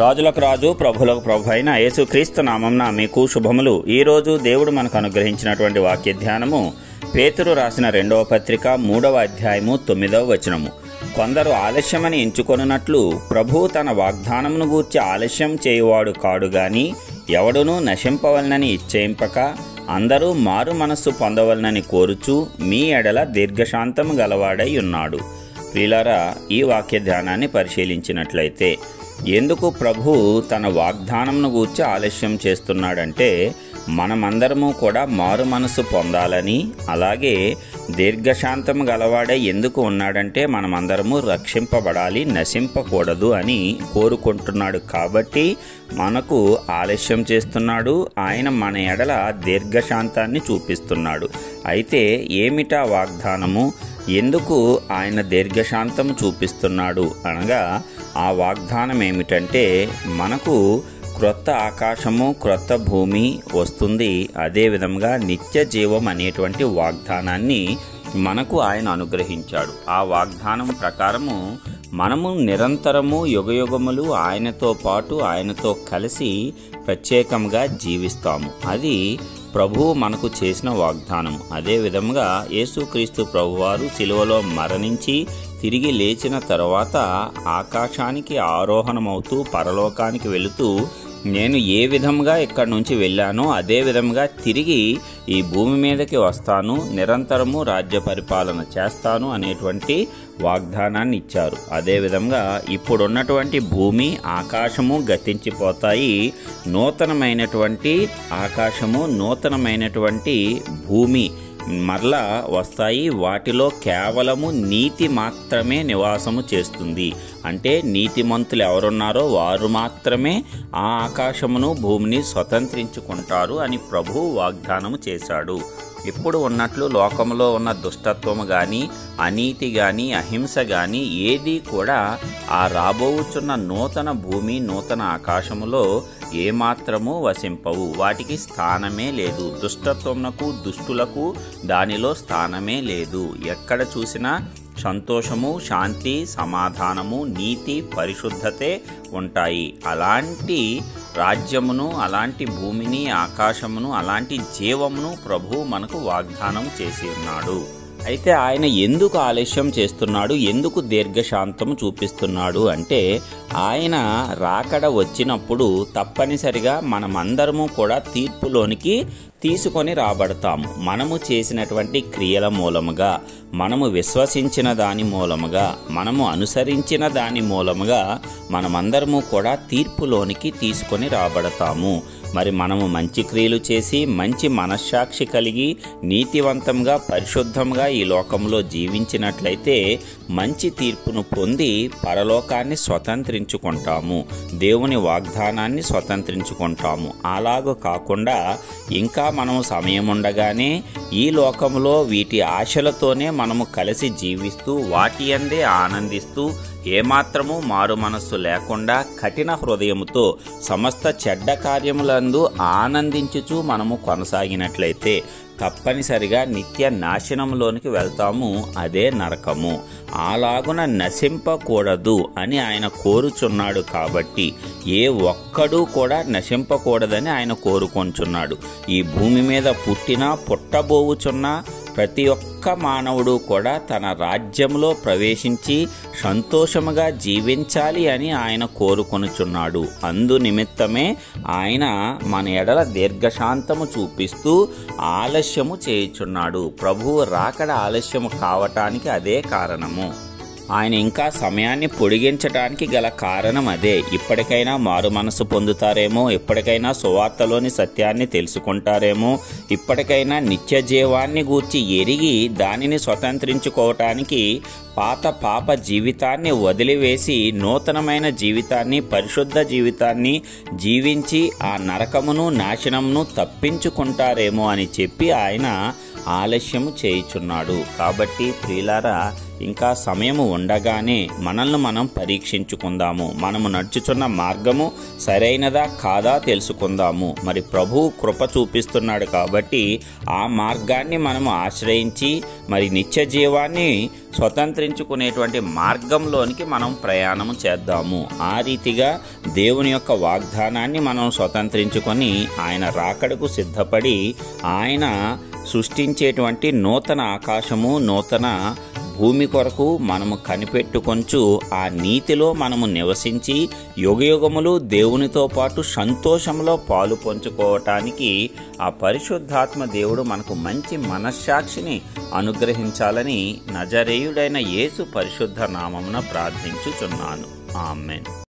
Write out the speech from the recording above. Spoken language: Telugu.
రాజులకు రాజు ప్రభులకు ప్రభు అయిన యేసుక్రీస్తు నామంన మీకు శుభములు ఈరోజు దేవుడు మనకు అనుగ్రహించినటువంటి వాక్య ధ్యానము పేతురు రాసిన రెండవ పత్రిక మూడవ అధ్యాయము తొమ్మిదవ వచనము కొందరు ఆలస్యమని ఎంచుకొనున్నట్లు ప్రభు తన వాగ్దానమును గూర్చి ఆలస్యం చేయువాడు కాడు గాని ఎవడునూ నశింపవలనని ఇచ్చేయింపక అందరూ మారు మనస్సు పొందవలనని కోరుచు మీ ఎడల దీర్ఘశాంతము గలవాడై ఉన్నాడు ప్రియులారా ఈ వాక్య ధ్యానాన్ని పరిశీలించినట్లయితే ఎందుకు ప్రభు తన వాగ్దానంను గూర్చి ఆలస్యం చేస్తున్నాడంటే మనమందరము కూడా మారు మనసు పొందాలని అలాగే దీర్ఘశాంతం గలవాడే ఎందుకు ఉన్నాడంటే మనమందరము రక్షింపబడాలి నశింపకూడదు అని కోరుకుంటున్నాడు కాబట్టి మనకు ఆలస్యం చేస్తున్నాడు ఆయన మన ఎడల దీర్ఘశాంతాన్ని చూపిస్తున్నాడు అయితే ఏమిటా వాగ్దానము ఎందుకు ఆయన దీర్ఘశాంతం చూపిస్తున్నాడు అనగా ఆ వాగ్దానం ఏమిటంటే మనకు క్రొత్త ఆకాశము క్రొత్త భూమి వస్తుంది అదేవిధంగా నిత్య జీవం అనేటువంటి వాగ్దానాన్ని మనకు ఆయన అనుగ్రహించాడు ఆ వాగ్దానం ప్రకారము మనము నిరంతరము యుగయుగములు ఆయనతో పాటు ఆయనతో కలిసి ప్రత్యేకంగా జీవిస్తాము అది ప్రభువు మనకు చేసిన వాగ్దానం అదే విధంగా యేసుక్రీస్తు ప్రభువారు శిలువలో మరణించి తిరిగి లేచిన తర్వాత ఆకాశానికి ఆరోహణమవుతూ పరలోకానికి వెళుతూ నేను ఏ విధంగా ఇక్కడి నుంచి వెళ్ళానో అదే విధంగా తిరిగి ఈ భూమి మీదకి వస్తాను నిరంతరము రాజ్య పరిపాలన చేస్తాను అనేటువంటి వాగ్దానాన్ని ఇచ్చారు అదేవిధంగా ఇప్పుడున్నటువంటి భూమి ఆకాశము గతించిపోతాయి నూతనమైనటువంటి ఆకాశము నూతనమైనటువంటి భూమి మరలా వస్తాయి వాటిలో కేవలము నీతి మాత్రమే నివాసము చేస్తుంది అంటే నీతిమంతులు ఎవరున్నారో వారు మాత్రమే ఆ ఆకాశమును భూమిని స్వతంత్రించుకుంటారు అని ప్రభు వాగ్దానము చేశాడు ఇప్పుడు ఉన్నట్లు లోకంలో ఉన్న దుష్టత్వము గాని అనీతి గాని అహింస గాని ఏది కూడా ఆ రాబోవుచున్న నూతన భూమి నూతన ఆకాశములో ఏమాత్రము వసింపవు వాటికి స్థానమే లేదు దుష్టత్వమునకు దుష్టులకు దానిలో స్థానమే లేదు ఎక్కడ చూసినా సంతోషము శాంతి సమాధానము నీతి పరిశుద్ధతే ఉంటాయి అలాంటి రాజ్యమును అలాంటి భూమిని ఆకాశమును అలాంటి జీవమును ప్రభు మనకు వాగ్దానం చేసి ఉన్నాడు అయితే ఆయన ఎందుకు ఆలస్యం చేస్తున్నాడు ఎందుకు దీర్ఘశాంతము చూపిస్తున్నాడు అంటే ఆయన రాకడ వచ్చినప్పుడు తప్పనిసరిగా మనమందరము కూడా తీర్పులోనికి తీసుకొని రాబడతాము మనము చేసినటువంటి క్రియల మూలముగా మనము విశ్వసించిన దాని మూలముగా మనము అనుసరించిన దాని మూలముగా మనమందరము కూడా తీర్పులోనికి తీసుకొని రాబడతాము మరి మనము మంచి క్రియలు చేసి మంచి మనశ్శాక్షి కలిగి నీతివంతంగా పరిశుద్ధంగా ఈ లోకంలో జీవించినట్లయితే మంచి తీర్పును పొంది పరలోకాన్ని స్వతంత్రించుకుంటాము దేవుని వాగ్దానాన్ని స్వతంత్రించుకుంటాము అలాగ కాకుండా ఇంకా మనము సమయం ఉండగానే ఈ లోకంలో వీటి ఆశలతోనే మనము కలిసి జీవిస్తూ వాటి అందే ఆనందిస్తూ ఏమాత్రము మారు మనస్సు లేకుండా కఠిన హృదయముతో సమస్త చెడ్డ కార్యములందు ఆనందించుచు మనము కొనసాగినట్లయితే తప్పనిసరిగా నిత్య నాశనంలోనికి వెళ్తాము అదే నరకము అలాగున నశింపకూడదు అని ఆయన కోరుచున్నాడు కాబట్టి ఏ ఒక్కడూ కూడా నశింపకూడదని ఆయన కోరుకొంచున్నాడు ఈ భూమి మీద పుట్టినా పుట్టబోవుచున్నా ప్రతి ఒక్క మానవుడు కూడా తన రాజ్యంలో ప్రవేశించి సంతోషముగా జీవించాలి అని ఆయన కోరుకొనుచున్నాడు అందు నిమిత్తమే ఆయన మన ఎడల దీర్ఘశాంతము చూపిస్తూ ఆలస్యము చేయుచున్నాడు ప్రభువు రాకడ ఆలస్యము కావటానికి అదే కారణము ఆయన ఇంకా సమయాన్ని పొడిగించడానికి గల కారణం అదే ఇప్పటికైనా మారు మనసు పొందుతారేమో ఇప్పటికైనా సువార్తలోని సత్యాన్ని తెలుసుకుంటారేమో ఇప్పటికైనా నిత్య జీవాన్ని గూర్చి ఎరిగి దానిని స్వతంత్రించుకోవటానికి పాత పాప జీవితాన్ని వదిలివేసి నూతనమైన జీవితాన్ని పరిశుద్ధ జీవితాన్ని జీవించి ఆ నరకమును నాశనమును తప్పించుకుంటారేమో అని చెప్పి ఆయన ఆలస్యము చేయుచున్నాడు కాబట్టి ప్రియులారా ఇంకా సమయము ఉండగానే మనల్ని మనం పరీక్షించుకుందాము మనము నడుచుచున్న మార్గము సరైనదా కాదా తెలుసుకుందాము మరి ప్రభు కృప చూపిస్తున్నాడు కాబట్టి ఆ మార్గాన్ని మనము ఆశ్రయించి మరి నిత్య జీవాన్ని స్వతంత్రించుకునేటువంటి మార్గంలోనికి మనం ప్రయాణం చేద్దాము ఆ రీతిగా దేవుని యొక్క వాగ్దానాన్ని మనం స్వతంత్రించుకొని ఆయన రాకడకు సిద్ధపడి ఆయన సృష్టించేటువంటి నూతన ఆకాశము నూతన భూమి కొరకు మనము కనిపెట్టుకొంచు ఆ నీతిలో మనము నివసించి యుగయుగములు దేవునితో పాటు సంతోషంలో పాలు పంచుకోవటానికి ఆ పరిశుద్ధాత్మ దేవుడు మనకు మంచి మనశ్శాక్షిని అనుగ్రహించాలని నజరేయుడైన యేసు పరిశుద్ధ నామమున ప్రార్థించుచున్నాను ఆమెన్